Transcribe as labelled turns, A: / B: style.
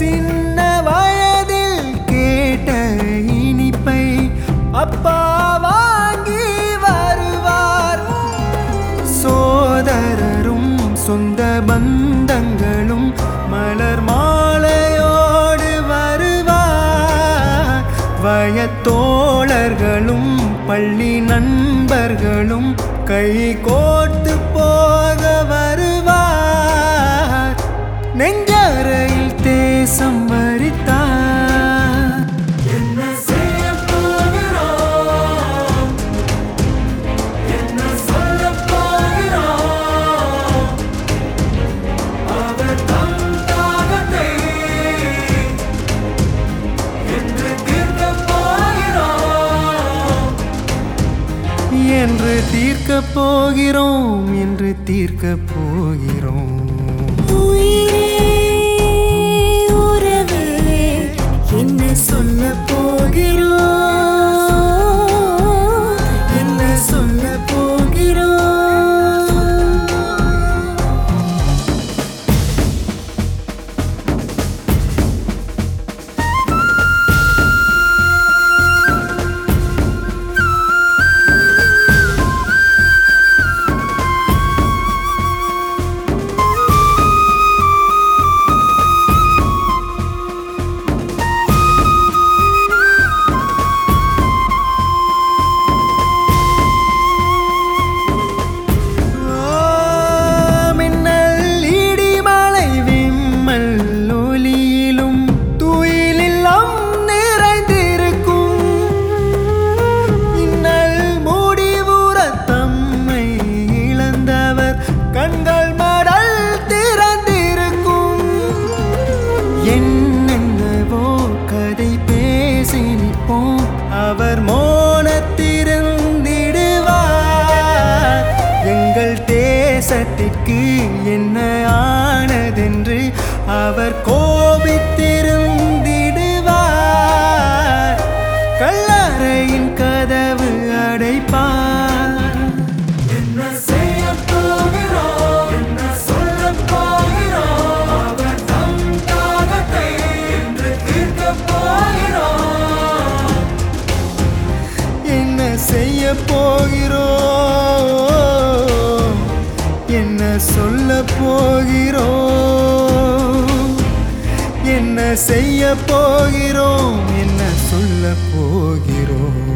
A: சின்ன வயதில் கேட்ட இனிப்பை அப்பா வாங்கி வருவார் சோதரரும் சொந்த பந்தங்களும் மலர் மாலையோடு வருவார் வயத்தோழர்களும் பள்ளி நண்பர்களும் கை கோர்த்து போக வருவார் நெஞ்சறையில் தேசம் வரித்தார் என்ன செய்ய போகிறோம் என்ன சொல்ல போகிறோம் அவர் தம் தாகத்தை என்று தீர்க்க போகிறோம் என்று தீர்க்க போகிறோம் என்று தீர்க்க போகிறோம்
B: உயிரே உறவே என்ன சொல்ல போகிறோம் என்ன சொல்ல போகிறோம்
A: மின்னல் இடிமலை விம்மல் ஒலியிலும் துயிலில்லம் நிறைந்திருக்கும் இன்னல் முடிவுற தம்மை இழந்தவர் கண்கள் மடல் திறந்திருக்கும் என்னென்னவோ கதை பேசி நிற்போம் அவர் மோனத்திருந்திடுவார் எங்கள் தேசத்திற்கு என்ன ஆனதென்று அவர் கோபித்திருந்திடுவார் கல்லறையின் கதவு அடைப்பார் என்ன செய்ய போகிறோம் என்ன சொல்ல போகிறோம் அவர் தம் தாகத்தை என்று தீர்க்க போகிறோம் என்ன செய்ய போகிறோம் என்ன சொல்ல போகிறோம் என்ன செய்ய போகிறோம் என்ன சொல்ல போகிறோம்